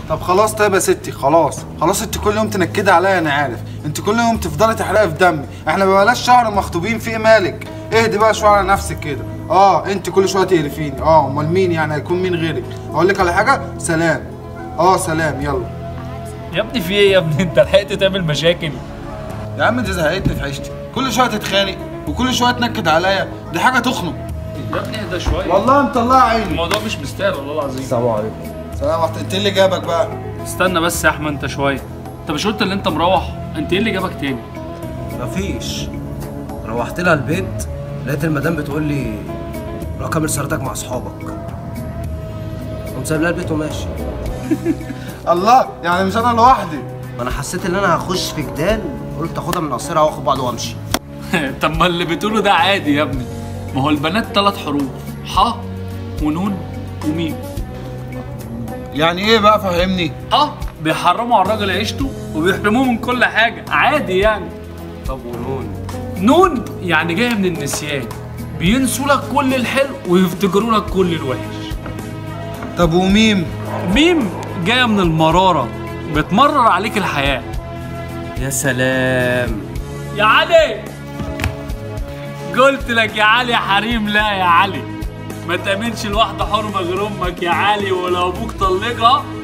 طب خلاص طيب يا ستي خلاص خلاص انت كل يوم تنكدي عليا انا عارف انت كل يوم تفضلي تحرقي في دمي احنا ما بقالناش شهر مخطوبين في ايه مالك اهدي بقى شويه على نفسك كده اه انت كل شويه تقرفيني اه امال مين يعني هيكون مين غيرك اقول لك على حاجه سلام اه سلام يلا يا ابني في ايه يا ابني انت لحقت تعمل مشاكل يا عم انت زهقتني في عيشتي كل شويه تتخانق وكل شويه تنكد عليا دي حاجه تخنق يا ابني اهدى شويه والله مطلع عيني الموضوع مش مستاهل والله العظيم السلام عليكم سلام واحد انت اللي جابك بقى استنى بس يا احمد انت شويه انت مش قلت ان انت مروح انت ايه اللي جابك تاني مفيش روحت لها البيت لقيت المدام بتقول لي رقم رسالتك مع اصحابك قمت سايب لها البيت وماشي الله يعني مش انا لوحدي ما انا حسيت ان انا هخش في جدال قلت اخدها من قصيرها واخد بعض وامشي طب ما اللي بتقوله ده عادي يا ابني ما هو البنات ثلاث حروف ح ونون وميم يعني ايه بقى فهمني اه بيحرموا على الراجل عيشته وبيحرموه من كل حاجه عادي يعني طب ونون نون يعني جايه من النسيان بينسوا لك كل الحلو ويفتكروا لك كل الوحش طب وميم ميم جايه من المراره بتمرر عليك الحياه يا سلام يا علي قلت لك يا علي حريم لا يا علي ما تأمنش الواحدة حرمة غير أمك يا علي ولو أبوك طلقها